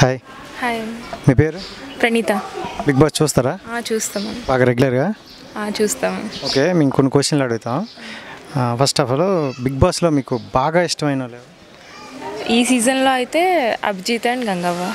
Hi hi మీ పేరు Praneetha big boss చూస్తారా ఆ, చూస్తాము బాగా రెగ్యులర్గా ఆ, చూస్తాము ఓకే మేము కొన్ని క్వశ్చన్లు అడుగుతాం ఫస్ట్ ఆఫ్ ఆల్ బిగ్ బాస్లో మీకు బాగా ఇష్టమైన వాళ్ళు ఎవరు? ఈ సీజన్లో అయితే అభిజిత్ అండ్ గంగవ్వ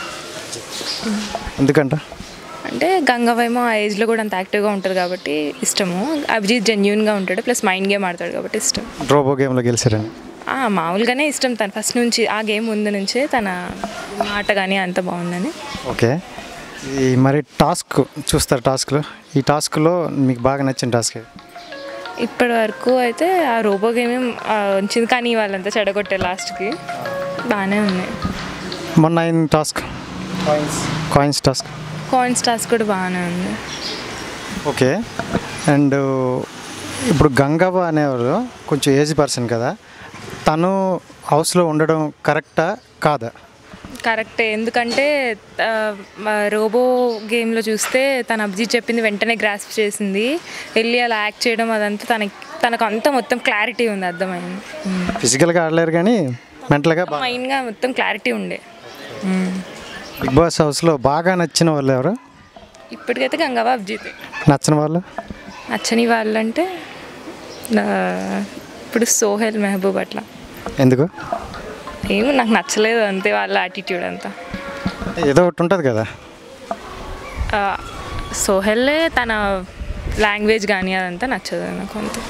ఎందుకంట అంటే గంగవ్వ ఏమో ఆ ఏజ్లో కూడా అంత యాక్టివ్గా ఉంటుంది కాబట్టి ఇష్టము అభిజిత్ జెన్యున్గా ఉంటాడు ప్లస్ మైండ్ గేమ్ ఆడతాడు కాబట్టి ఇష్టం డ్రోబో గేమ్లో గెలిచారని ఆ, మామూలుగానే ఇష్టం తను ఫస్ట్ నుంచి ఆ గేమ్ ముందు నుంచే తన మాట కానీ అంత బాగుందని ఓకే ఈ మరి టాస్క్ చూస్తారు టాస్క్లో ఈ టాస్క్లో మీకు బాగా నచ్చిన టాస్క్ ఏది? ఇప్పటి వరకు అయితే ఆ రోబో గేమ్ ఏం, ఆ, వచ్చింది కానీ వాళ్ళంతా చెడగొట్టారు లాస్ట్కి బాగానే ఉన్నాయి మొన్న అయిన task coins task coins task కూడా బాగానే ఉంది ఓకే అండ్ ఇప్పుడు గంగవ్వ అనేవారు కొంచెం ఏజ్ పర్సన్ కదా తను హౌస్లో ఉండడం కరెక్టా కాదా కరెక్టే ఎందుకంటే ఆ, మా రోబో గేమ్లో చూస్తే తన అభిజిత్ చెప్పింది వెంటనే గ్రాస్ప్ చేసింది వెళ్ళి అలా యాక్ట్ చేయడం అదంతా తనకి తనకు అంతా మొత్తం క్లారిటీ ఉంది అర్థమైంది ఫిజికల్గా ఆడలేరు కానీ మెంటల్గా బాగా మైండ్గా మొత్తం క్లారిటీ ఉండే మ్మ్. బిగ్ బాస్ హౌస్లో బాగా నచ్చిన వాళ్ళు ఎవరు ఇప్పటికైతే గంగవ్వ అభిజిత్ నచ్చిన వాళ్ళు నచ్చని వాళ్ళంటే ఆ, ఇప్పుడు సోహెల్ మెహబూబ్ అట్లా ఎందుకు ఏమో నాకు నచ్చలేదు అంతే వాళ్ళ యాటిట్యూడ్ అంతా ఏదో ఒకటి ఉంటుంది కదా ఆ, సోహెల్లే తన లాంగ్వేజ్ కానీ అదంతా నచ్చదు నాకు అంతే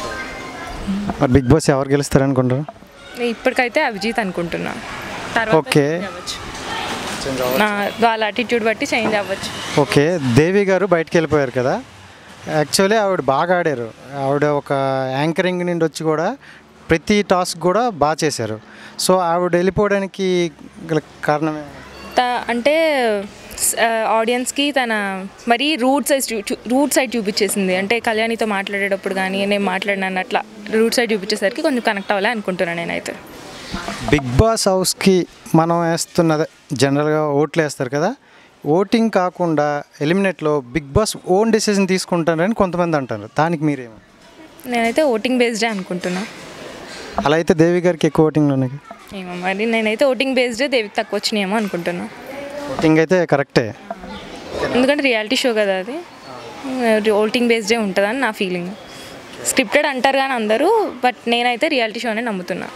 మరి బిగ్ బాస్ ఎవరు గెలుస్తారు అనుకుంటారు ఇప్పటికైతే అభిజిత్ అనుకుంటున్నా తర్వాత ఓకే. change అవ్వచ్చు. నా వాళ్ళ అటిట్యూడ్ బట్టి చేంజ్ అవ్వచ్చు ఓకే దేవి గారు బయటికి వెళ్ళిపోయారు కదా యాక్చువల్లీ ఆవిడ బాగా ఆడారు ఆవిడ ఒక యాంకరింగ్ నుండి వచ్చి కూడా ప్రతి టాస్క్ కూడా బాగా చేశారు సో ఆవిడ వెళ్ళిపోవడానికి గల కారణం ఏమి? త- అంటే ఆడియన్స్కి తన మరీ రూట్ సైడ్ రూట్ సైడ్ చూపించేసింది అంటే కళ్యాణితో మాట్లాడేటప్పుడు కానీ నేను మాట్లాడినాను అట్లా రూట్ సైడ్ చూపించేసరికి కొంచెం కనెక్ట్ అవ్వాలి అనుకుంటున్నాను నేనైతే బిగ్ బాస్ హౌస్కి మనం వేస్తున్నది జనరల్గా ఓట్లు వేస్తారు కదా ఓటింగ్ కాకుండా ఎలిమినేట్లో బిగ్ బాస్ ఓన్ డెసిజన్ తీసుకుంటారని కొంతమంది అంటారు దానికి మీరేమో నేనైతే ఓటింగ్ బేస్డే అనుకుంటున్నా అలా అయితే దేవి గారికి ఎక్కువ ఓటింగ్లు ఉన్నాయి ఏమో మరి నేనైతే ఓటింగ్ బేస్డే దేవికి తక్కువ వచ్చినాయేమో అనుకుంటున్నా ఓటింగ్ అయితే కరెక్టే ఎందుకంటే రియాలిటీ షో కదా అది ఓటింగ్ బేస్డే ఉంటుందని నా ఫీలింగ్ స్క్రిప్టెడ్ అంటారు కానీ అందరూ బట్ నేనైతే రియాలిటీ షోనే నమ్ముతున్నా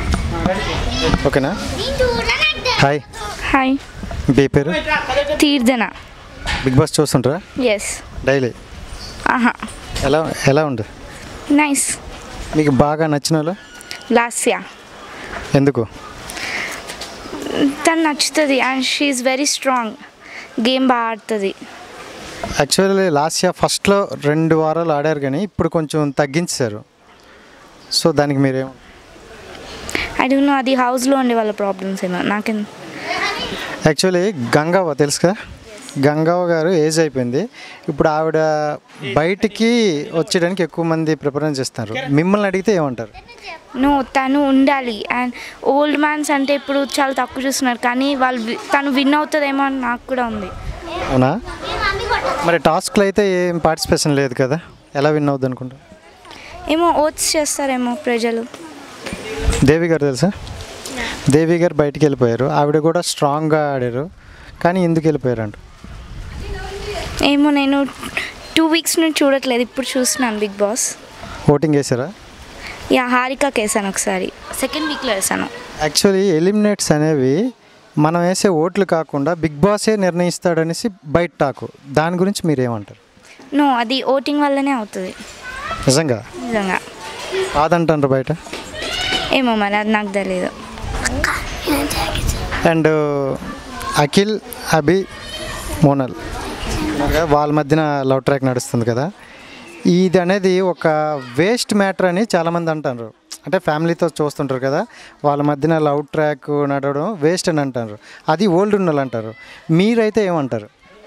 ఓకేనా హాయ్ హాయ్ మీ పేరు తీర్జన బిగ్ బాస్ చూస్తుంటారా ఎస్ డైలీ ఆహా ఎలా ఎలా ఉంది నైస్ మీకు బాగా నచ్చిన వాళ్ళు లాస్యా ఎందుకు తను నచ్చుతుంది and she's very strong game బాగా ఆడుతుంది యాక్చువల్లీ లాస్ట్ ఇయర్ ఫస్ట్లో రెండు వారాలు ఆడారు కానీ ఇప్పుడు కొంచెం తగ్గించారు సో దానికి మీరేం ఐ డోంట్ నో అది హౌస్లో ఉండే వాళ్ళ ప్రాబ్లమ్స్ ఏమో నాకేం యాక్చువల్లీ గంగవ్వ తెలుసు కదా గంగవ్వ గారు ఏజ్ అయిపోయింది ఇప్పుడు ఆవిడ బయటికి వచ్చేయడానికి ఎక్కువ మంది ప్రిఫరెన్స్ ఇస్తారు మిమ్మల్ని అడిగితే ఏమంటారు నో తను ఉండాలి అండ్ ఓల్డ్ మ్యాన్స్ అంటే ఇప్పుడు చాలా తక్కువ చూస్తున్నారు కానీ వాళ్ళు వి- తను విన్ అవుతుందేమో అని నాకు కూడా ఉంది అవునా మరి టాస్క్లో అయితే ఏం పార్టిసిపేషన్ లేదు కదా ఎలా విన్ అవుద్ది అనుకుంటా ఏమో ఓట్స్ చేస్తారేమో ప్రజలు దేవి గారు తెలుసా దేవి గారు బయటికి వెళ్ళిపోయారు ఆవిడ కూడా స్ట్రాంగ్గా ఆడారు కానీ ఎందుకు వెళ్ళిపోయారు అంట ఏమో నేను టూ వీక్స్ నుంచి చూడట్లేదు ఇప్పుడు చూస్తున్నాను బిగ్ బాస్ ఓటింగ్ వేసారా యా హారికకి వేసాను ఒకసారి సెకండ్ వీక్లో వేసాను యాక్చువల్లీ ఎలిమినేట్స్ అనేవి మనం వేసే ఓట్లు కాకుండా బిగ్ బాసే నిర్ణయిస్తాడనేసి బయట టాకు దాని గురించి మీరేమంటారు నో అది ఓటింగ్ వల్లనే అవుతుంది నిజంగా నిజంగా కాదంటారు బయట ఏమో మరి అది నాకు తెలియదు అండ్ అఖిల్ అభి మోనల్ ఉన్నారుగా, వాళ్ళ మధ్యన లవ్ ట్రాక్ నడుస్తుంది కదా ఇది అనేది ఒక వేస్ట్ మ్యాటర్ అని చాలామంది అంటారు అంటే ఫ్యామిలీతో చూస్తుంటారు కదా వాళ్ళ మధ్యన లవ్ ట్రాక్ నడవడం వేస్ట్ అని అంటారు అది ఓల్డ్ ఉన్న వాళ్ళు అంటారు మీరైతే ఏమంటారు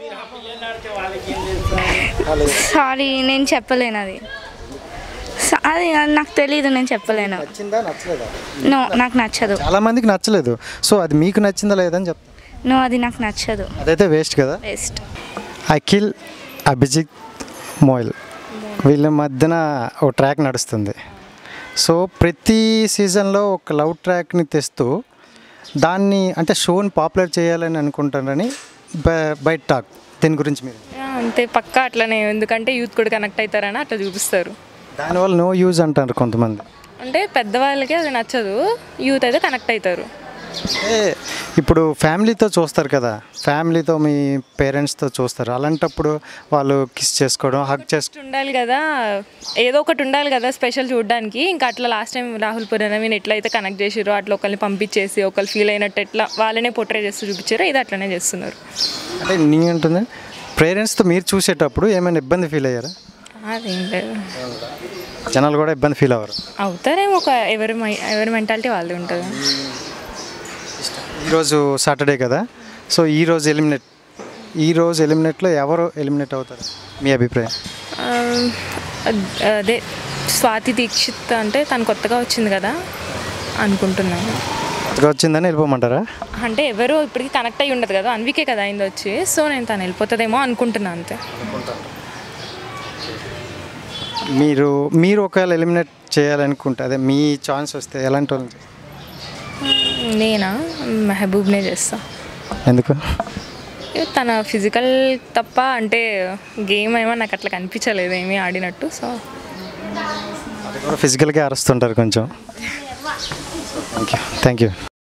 సారీ నేను చెప్పలేను అది స- అది నాకు తెలియదు నేను చెప్పలేను నచ్చిందా నచ్చలేదా నో నాకు నచ్చదు చాలా మందికి నచ్చలేదు సో అది మీకు నచ్చిందా లేదని చెప్తాను నో అది నాకు నచ్చదు అదైతే వేస్ట్ కదా బెస్ట్ అఖిల్ అభిజిత్ మోయిల్ వీళ్ళ మధ్యన ఒక ట్రాక్ నడుస్తుంది సో ప్రతి సీజన్లో ఒక లవ్ ట్రాక్ని తెస్తూ దాన్ని అంటే షోని పాపులర్ చేయాలని అనుకుంటారని బ- బయట టాక్ దీని గురించి మీరు ఆ, అంతే పక్కా అట్లనే ఎందుకంటే యూత్ కూడా కనెక్ట్ అవుతారని అట్లా చూపిస్తారు దానివల్ల నో యూజ్ అంటారు కొంతమంది అంటే పెద్దవాళ్ళకి అది నచ్చదు యూత్ అయితే కనెక్ట్ అవుతారు అంటే ఇప్పుడు ఫ్యామిలీతో చూస్తారు కదా ఫ్యామిలీతో మీ పేరెంట్స్తో చూస్తారు అలాంటప్పుడు వాళ్ళు కిస్ చేసుకోవడం హక్ చేసుకో Next ఉండాలి కదా ఏదో ఒకటి ఉండాలి కదా స్పెషల్ చూడడానికి ఇంకా అట్లా లాస్ట్ టైం రాహుల్ పురనవీన్ ఎట్లయితే కనెక్ట్ చేసిరో అట్లా ఒకరిని పంపించేసి ఒకరు ఫీల్ అయినట్టు ఎట్లా వాళ్ళనే పొట్రే చేస్తూ చూపించారో ఇది అట్లనే చేస్తున్నారు అంటే నీ అంటుంది పేరెంట్స్తో మీరు చూసేటప్పుడు ఏమైనా ఇబ్బంది ఫీల్ అయ్యారా అదేం లేదు జనాలు కూడా ఇబ్బంది ఫీల్ అవ్వరు అవుతారేమో ఒక ఎవరి మై- ఎవరి మెంటాలిటీ వాళ్ళది ఉంటుంది ఈరోజు సాటర్డే కదా సో ఈరోజు ఎలిమినేట్ ఈరోజు ఎలిమినేట్లో ఎవరు ఎలిమినేట్ అవుతారు మీ అభిప్రాయం ఆ, అద్- అదే స్వాతి దీక్షిత్ అంటే తను కొత్తగా వచ్చింది కదా అనుకుంటున్నాను కొత్తగా వచ్చిందని వెళ్ళిపోమంటారా అంటే ఎవరు ఇప్పటికి కనెక్ట్ అయ్యి ఉండదు కదా అన్వికే కదా అయింది వచ్చి సో నేను తను వెళ్ళిపోతుందేమో అనుకుంటున్నాను అంతే మీరు మీరు ఒకవేళ ఎలిమినేట్ చేయాలనుకుంటే అదే మీ ఛాన్స్ వస్తే ఎలాంటి వాళ్ళని చేస్తారు? నేనా మెహబూబ్నే చేస్తా ఎందుకు ఇక తన ఫిజికల్ తప్ప అంటే గేమ్ ఏమో నాకు అట్లా కనిపించలేదు ఏమీ ఆడినట్టు సో ఫిజికల్గా అరుస్తుంటారు కొంచెం థ్యాంక్ యూ థ్యాంక్ యూ